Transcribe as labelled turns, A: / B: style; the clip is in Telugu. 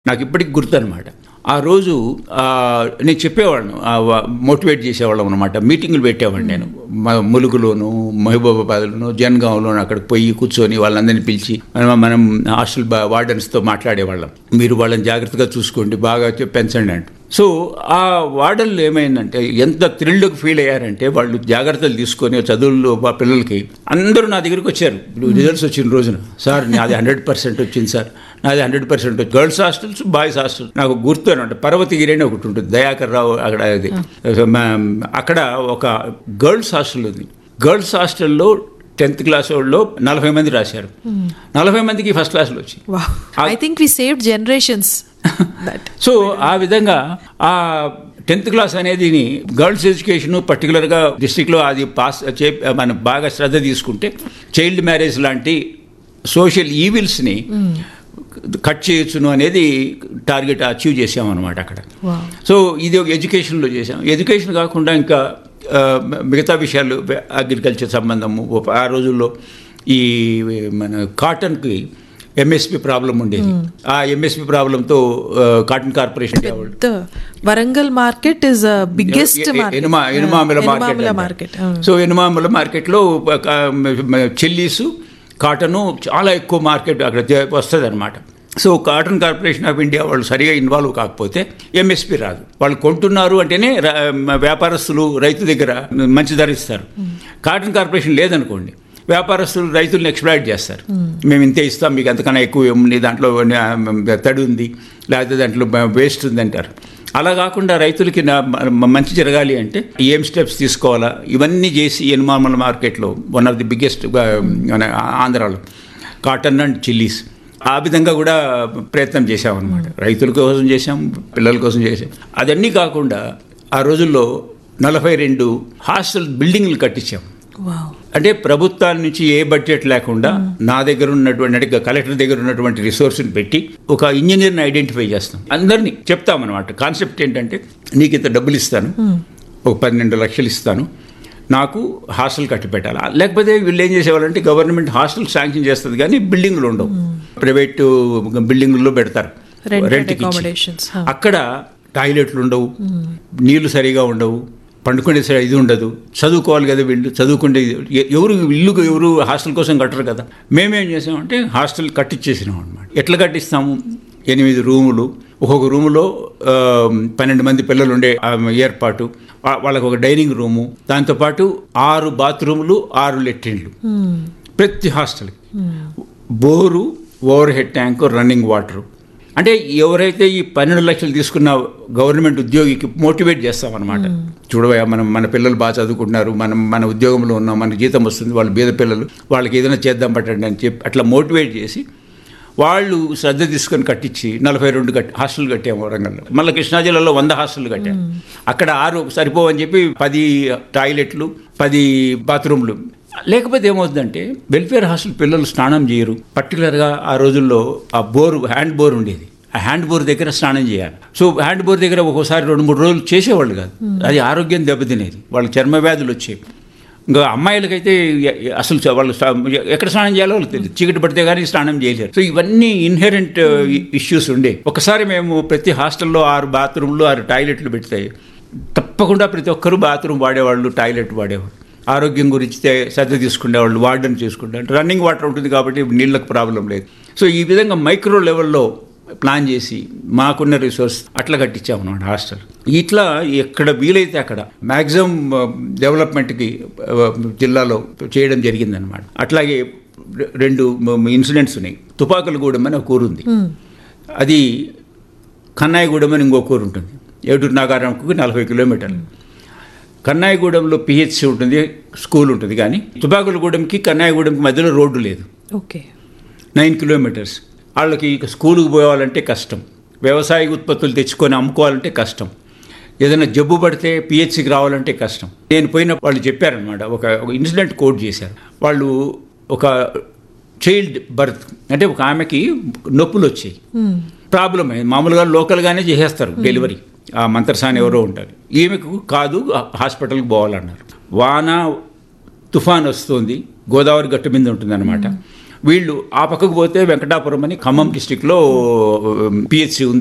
A: నాకు ఇప్పటికి గుర్తు అనమాట ఆ రోజు ఆ, నేను చెప్పేవాళ్ళను మోటివేట్ చేసేవాళ్ళం అనమాట మీటింగులు పెట్టేవాడిని నేను మ- ములుగులోను మహబూబాబాద్లోను జన్గాంలోను అక్కడికి పోయి కూర్చొని వాళ్ళందరినీ పిలిచి మనం మనం హాస్టల్ బా- వార్డెన్స్తో మాట్లాడేవాళ్ళం మీరు వాళ్ళని జాగ్రత్తగా చూసుకోండి బాగా చె- పెంచండి అంట సో ఆ వార్డన్లు ఏమైందంటే ఎంత థ్రిల్డ్కి ఫీల్ అయ్యారంటే వాళ్ళు జాగ్రత్తలు తీసుకొని చదువుల్లో మా పిల్లలకి అందరూ నా దగ్గరికి వచ్చారు ఇప్పుడు రిజల్ట్స్ వచ్చిన రోజున సార్ నాది హండ్రెడ్ పర్సెంట్ వచ్చింది సార్ నాది hundred percent girls hostels boys hostel నాకు గుర్తు అనమాట పర్వతగిరి అని ఒకటి ఉంటుంది దయాకర్ రావు అక్కడ అది మా- అక్కడ ఒక గర్ల్స్ హాస్టల్ ఉంది గర్ల్స్ హాస్టల్లో టెన్త్ క్లాస్ వాళ్ళు నలభై మంది రాశారు నలభై మందికి ఫస్ట్ క్లాస్లో వచ్చి
B: Wow. I think we saved generations. that.
A: So ఆ విధంగా ఆ టెన్త్ క్లాస్ అనేది గర్ల్స్ ఎడ్యుకేషన్ పర్టికులర్గా డిస్టిక్లో అది పాస్ చే మనం బాగా శ్రద్ధ తీసుకుంటే చైల్డ్ మ్యారేజ్ లాంటి సోషల్ ఈవిల్స్ని కట్ చేయొచ్చును అనేది టార్గెట్ అచీవ్ చేసామన్నమాట అక్కడ
B: Wow.
A: సో ఇది ఒక ఎడ్యుకేషన్లో చేసాం ఎడ్యుకేషన్ కాకుండా ఇంకా ఆ, మిగతా విషయాలు అగ్రికల్చర్ సంబంధము ఆ రోజుల్లో ఈ మన కాటన్కి ఎంఎస్పి ప్రాబ్లం ఉండేది ఆ ఎంఎస్పి ప్రాబ్లంతో కాటన్ కార్పొరేషన్ వాళ్ళు
B: The Varangal market is a biggest
A: ఎ- ఎ-
B: market.
A: ఎనుమా ఎనుమాముల
B: Uh,
A: మార్కెట్
B: ఎనుమాముల
A: అంటారు.
B: market. Uh.
A: సో ఎనుమాముల మార్కెట్లో చెల్లీసు కాటను చాలా ఎక్కువ మార్కెట్ అక్కడ వస్తుంది అనమాట so cotton corporation of India వాళ్ళు సరిగా ఇన్వాల్వ్ కాకపోతే ఎంఎస్పి రాదు వాళ్ళు కొంటున్నారు అంటేనే ర- వ్యాపారస్తులు రైతు దగ్గర మంచి ధర ఇస్తారు కాటన్ కార్పొరేషన్ లేదనుకోండి వ్యాపారస్తులు రైతులను ఎక్స్ప్లాయిట్ చేస్తారు మేము ఇంతే ఇస్తాం మీకు అంతకన్నా ఎక్కువ ఏముంది దాంట్లో ఆ, తడి ఉంది లేకపోతే దాంట్లో వేస్ట్ ఉంది అంటారు అలా కాకుండా రైతులకి నా- మ- మంచి జరగాలి అంటే ఏం స్టెప్స్ తీసుకోవాలా ఇవన్నీ చేసి ఎనుమామల మార్కెట్లో వన్ ఆఫ్ ది బిగ్గెస్ట్ మన ఆంధ్రాలో కాటన్ అండ్ చిల్లీస్ ఆ విధంగా కూడా ప్రయత్నం చేశామన్నమాట రైతుల కోసం చేశాం పిల్లల కోసం చేశాం అదన్నీ కాకుండా ఆ రోజుల్లో నలభై రెండు హాస్టల్ బిల్డింగ్లు కట్టించాం
B: Wow.
A: అంటే ప్రభుత్వాల నుంచి ఏ బడ్జెట్ లేకుండా నా దగ్గర ఉన్నటువంటి అంటే కలెక్టర్ దగ్గర ఉన్నటువంటి రిసోర్స్ని పెట్టి ఒక ఇంజనీర్ని ఐడెంటిఫై చేస్తాం అందరినీ చెప్తామన్నమాట కాన్సెప్ట్ ఏంటంటే నీకు ఇంత డబ్బులు ఇస్తాను ఒక పన్నెండు లక్షలు ఇస్తాను నాకు హాస్టల్ కట్టి పెట్టాలి లేకపోతే వీళ్ళు ఏం చేసేవాళ్ళంటే గవర్నమెంట్ హాస్టల్ శాంక్షన్ చేస్తుంది కానీ బిల్డింగ్లు ఉండవు ప్రైవేటు బిల్డింగుల్లో పెడతారు
B: Rented
A: రెంట్కి ఇచ్చి.
B: accommodations, huh.
A: అక్కడ టాయిలెట్లు ఉండవు నీళ్లు సరిగా ఉండవు పండుకునే సరి ఇది ఉండదు చదువుకోవాలి కదా వీళ్ళు చదువుకుంటే ఎ- ఎవరు ఇల్లు ఎవరు హాస్టల్ కోసం కట్టరు కదా మేమేం చేసామంటే హాస్టల్ కట్టించేసినాం అనమాట ఎట్లా కట్టిస్తాము ఎనిమిది రూములు ఒక్కొక్క రూములో ఆ, పన్నెండు మంది పిల్లలు ఉండే ఆ, ఏర్పాటు వా- వాళ్ళకు ఒక డైనింగ్ రూము దాంతోపాటు ఆరు బాత్రూములు ఆరు లెట్రిన్లు ప్రతి హాస్టల్కి bore over head tank running water అంటే ఎవరైతే ఈ పన్నెండు లక్షలు తీసుకున్న గవర్నమెంట్ ఉద్యోగికి మోటివేట్ చేస్తామన్నమాట చూడవయ్యా మనం మన పిల్లలు బాగా చదువుకుంటున్నారు మనం మన ఉద్యోగంలో ఉన్నాం మనకి జీతం వస్తుంది వాళ్ళు బీద పిల్లలు వాళ్ళకి ఏదైనా చేద్దాం పట్టండి అని చెప్పి అట్లా మోటివేట్ చేసి వాళ్ళు శ్రద్ధ తీసుకొని కట్టించి నలభై రెండు కట్టి హాస్టల్ కట్టాము వరంగల్లో మళ్ళీ కృష్ణా జిల్లాలో వంద హాస్టల్ కట్టాము అక్కడ ఆరు సరిపోవని చెప్పి పది టాయిలెట్లు పది బాత్రూమ్లు లేకపోతే ఏమవుతుందంటే వెల్ఫేర్ హాస్టల్ పిల్లలు స్నానం చేయరు పర్టికులర్గా ఆ రోజుల్లో ఆ బోర్ హ్యాండ్ బోర్ ఉండేది ఆ హ్యాండ్ బోర్ దగ్గర స్నానం చేయాలి సో హ్యాండ్ బోర్ దగ్గర ఒక్కోసారి రెండు మూడు రోజులు చేసేవాళ్ళు కాదు అది ఆరోగ్యం దెబ్బతినేది వాళ్ళకి చర్మ వ్యాధులు వచ్చేవి ఇంకా అమ్మాయిలకైతే ఎ- ఎ- అసలు చ- వాళ్ళు స్నా- ఎక్కడ స్నానం చేయాలో వాళ్ళకి తెలియదు చీకటి పడితే కానీ స్నానం చేయలేరు సో ఇవన్నీ ఇన్హెరెంట్ ఇష్యూస్ ఉండే ఒకసారి మేము ప్రతి హాస్టల్లో ఆరు బాత్రూమ్లు ఆరు టాయిలెట్లు పెడతాయి తప్పకుండా ప్రతి ఒక్కరూ బాత్రూమ్ వాడేవాళ్ళు టాయిలెట్ వాడేవాళ్ళు ఆరోగ్యం గురించి తే- శ్రద్ధ తీసుకునేవాళ్ళు వార్డెన్ చేసుకుంటే రన్నింగ్ వాటర్ ఉంటుంది కాబట్టి నీళ్ళకి ప్రాబ్లం లేదు సో ఈ విధంగా మైక్రో లెవెల్లో ప్లాన్ చేసి మాకున్న రిసోర్స్ అట్లా కట్టించాము అనమాట హాస్టల్ ఇట్లా ఎక్కడ వీలైతే అక్కడ మ్యాక్సిమం డెవలప్మెంట్కి ఆ, జిల్లాలో చేయడం జరిగిందనమాట అట్లాగే రె- రెండు ఇన్సిడెంట్స్ ఉన్నాయి తుపాకులగూడెం అని ఒక ఊరు ఉంది అది కన్నాయిగూడెం అని ఇంకో ఊరు ఉంటుంది ఏటూరు నాగారంకు నలభై కిలోమీటర్లు కన్నాయిగూడెంలో పిహెచ్సి ఉంటుంది స్కూల్ ఉంటుంది కానీ తుపాకులగూడెంకి కన్నాయిగూడెంకి మధ్యలో రోడ్డు లేదు
B: Okay.
A: నైన్ కిలోమీటర్స్ వాళ్ళకి ఇక స్కూల్కి పోవాలంటే కష్టం వ్యవసాయ ఉత్పత్తులు తెచ్చుకొని అమ్ముకోవాలంటే కష్టం ఏదైనా జబ్బు పడితే పిహెచ్సికి రావాలంటే కష్టం నేను పోయిన వాళ్ళు చెప్పారనమాట ఒక ఒక ఇన్సిడెంట్ కోట్ చేశారు వాళ్ళు ఒక చైల్డ్ బర్త్ అంటే ఒక ఆమెకి నొప్పులు వచ్చాయి ప్రాబ్లం అయింది మామూలుగా లోకల్గానే చేసేస్తారు డెలివరీ ఆ మంత్రసాని ఎవరో ఉంటారు ఈమెకు కాదు హాస్పిటల్కి పోవాలన్నారు వాన తుఫాన్ వస్తుంది గోదావరి గట్టు మీద ఉంటుందన్నమాట వీళ్ళు ఆ పక్కకు పోతే వెంకటాపురం అని ఖమ్మం డిస్టిక్లో పిహెచ్సి ఉంది